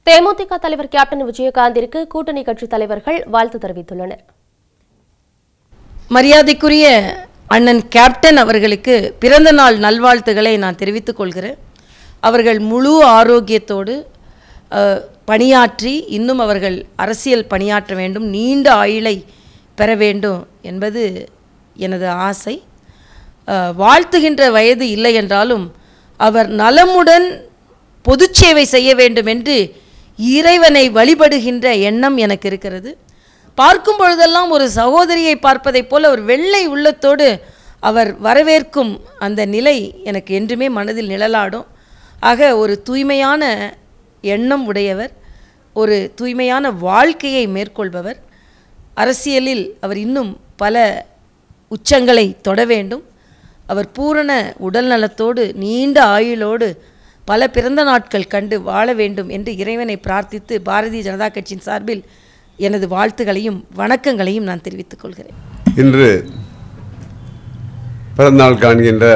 தேமுதிக தலைவர் கேப்டன் விஜயகாந்திற்கு கூட்டணி கட்சி தலைவர்கள் வாழ்த்து தெரிவித்துள்ளனர் மரியாதைக்குரிய அண்ணன் கேப்டன் அவர்களுக்கு பிறந்த நாள் நல்வாழ்த்துக்களை நான் தெரிவித்துக் கொள்கிறேன் அவர்கள் முழு ஆரோக்கியத்தோடு அஹ், பணியாற்றி இன்னும் அவர்கள் அரசியல் பணியாற்ற வேண்டும் நீண்ட ஆயுளை பெற வேண்டும் என்பது எனது ஆசை அஹ், வாழ்த்துகின்ற வயது இல்லை என்றாலும் அவர் நலமுடன் பொதுச் சேவை செய்ய வேண்டும் என்று இறைவனை வழிபடுகின்ற எண்ணம் எனக்கு இருக்கிறது பார்க்கும் பொழுதெல்லாம் ஒரு சகோதரியை பார்ப்பதைப் போல ஒரு வெள்ளை உள்ளத்தோடு அவர் வரவேற்கும் அந்த நிலை எனக்கு என்றுமே மனதில் நிழலாடும் ஆக ஒரு தூய்மையான எண்ணம் உடையவர் ஒரு தூய்மையான வாழ்க்கையை மேற்கொள்பவர் அரசியலில் அவர் இன்னும் பல உச்சங்களை தொட வேண்டும் அவர் பூரண உடல் நலத்தோடு நீண்ட ஆயுளோடு பல பிறந்த நாட்கள் கண்டு வாழ வேண்டும் என்று இறைவனை பிரார்த்தித்து பாரதிய ஜனதா கட்சியின் சார்பில் எனது வாழ்த்துகளையும் வணக்கங்களையும் நான் தெரிவித்துக் கொள்கிறேன் இன்று பிறந்தநாள் காண்கின்ற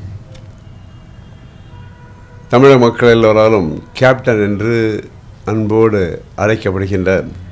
தமிழக மக்கள் எல்லோராலும் கேப்டன் என்று அன்போடு அழைக்கப்படுகின்ற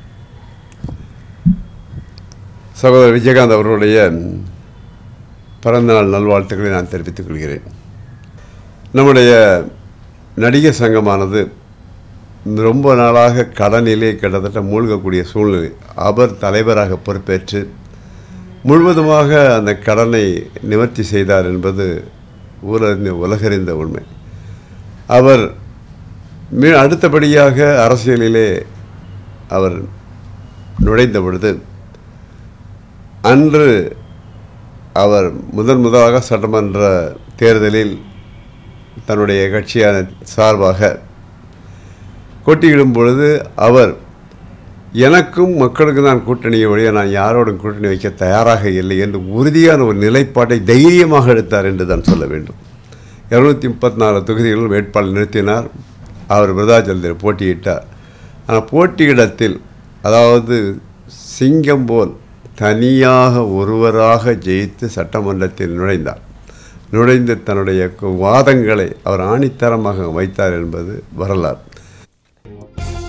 சகோதரர் விஜயகாந்த் அவர்களுடைய பிறந்தநாள் நல்வாழ்த்துக்களை நான் தெரிவித்துக் கொள்கிறேன் நம்முடைய நடிகர் சங்கமானது ரொம்ப நாளாக கடனிலே கிட்டத்தட்ட மூழ்கக்கூடிய சூழ்நிலை அவர் தலைவராக பொறுப்பேற்று முழுவதுமாக அந்த கடனை நிவர்த்தி செய்தார் என்பது ஊரறிந்த உலகறிந்த உண்மை அவர் மீ அடுத்தபடியாக அரசியலிலே அவர் நுழைந்த பொழுது அன்று அவர் முதன் முதலாக சட்டமன்ற தேர்தலில் தன்னுடைய கட்சியான சார்பாக போட்டியிடும் பொழுது அவர் எனக்கும் மக்களுக்கு நான் கூட்டணியை வழிய நான் யாரோடும் கூட்டணி வைக்க தயாராக இல்லை என்று உறுதியான ஒரு நிலைப்பாட்டை தைரியமாக எடுத்தார் என்று தான் சொல்ல வேண்டும் இருநூத்தி முப்பத்தி நாலு தொகுதிகளில் வேட்பாளர் நிறுத்தினார் அவர் விருதாச்சலத்தில் போட்டியிட்டார் ஆனால் போட்டியிடத்தில் அதாவது சிங்கம் போல் தனியாக ஒருவராக ஜெயித்து சட்டமன்றத்தில் நுழைந்தார் நுழைந்து தன்னுடைய வாதங்களை அவர் ஆணித்தரமாக வைத்தார் என்பது வரலாறு